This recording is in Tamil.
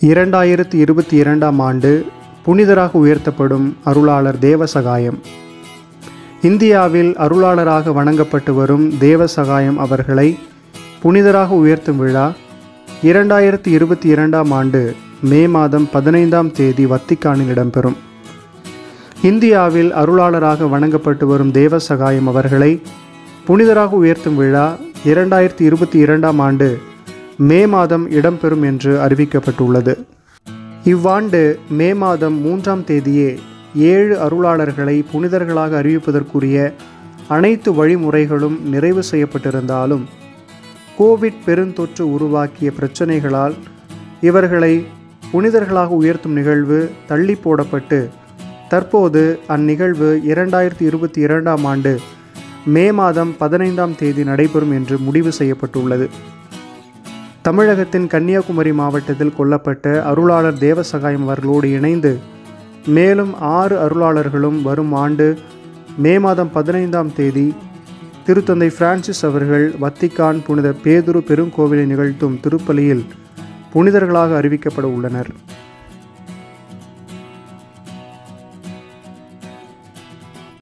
இரண்டாயிரத்தி இருபத்தி இரண்டாம் ஆண்டு புனிதராக உயர்த்தப்படும் அருளாளர் தேவசகாயம் இந்தியாவில் அருளாளராக வணங்கப்பட்டு வரும் தேவசகாயம் அவர்களை புனிதராக உயர்த்தும் விழா இரண்டாயிரத்தி இருபத்தி இரண்டாம் ஆண்டு மே மாதம் பதினைந்தாம் தேதி வத்திக்கானில் இடம்பெறும் இந்தியாவில் அருளாளராக வணங்கப்பட்டு வரும் தேவசகாயம் அவர்களை புனிதராக உயர்த்தும் விழா இரண்டாயிரத்தி இருபத்தி இரண்டாம் ஆண்டு மே மாதம் இடம்பெறும் என்று அறிவிக்கப்பட்டுள்ளது இவ்வாண்டு மே மாதம் மூன்றாம் தேதியே ஏழு அருளாளர்களை புனிதர்களாக அறிவிப்பதற்குரிய அனைத்து வழிமுறைகளும் நிறைவு செய்யப்பட்டிருந்தாலும் கோவிட் பெருந்தொற்று உருவாக்கிய பிரச்சனைகளால் இவர்களை புனிதர்களாக உயர்த்தும் நிகழ்வு தள்ளி போடப்பட்டு தற்போது அந்நிகழ்வு இரண்டாயிரத்தி இருபத்தி இரண்டாம் ஆண்டு மே மாதம் பதினைந்தாம் தேதி நடைபெறும் என்று முடிவு செய்யப்பட்டுள்ளது தமிழகத்தின் கன்னியாகுமரி மாவட்டத்தில் கொல்லப்பட்ட அருளாளர் தேவசகாயம் அவர்களோடு இணைந்து மேலும் ஆறு அருளாளர்களும் வரும் ஆண்டு மே மாதம் பதினைந்தாம் தேதி திருத்தந்தை பிரான்சிஸ் அவர்கள் வத்திக்கான் புனித பேதுரு பெருங்கோவிலை நிகழ்த்தும் திருப்பலியில் புனிதர்களாக அறிவிக்கப்பட உள்ளனர்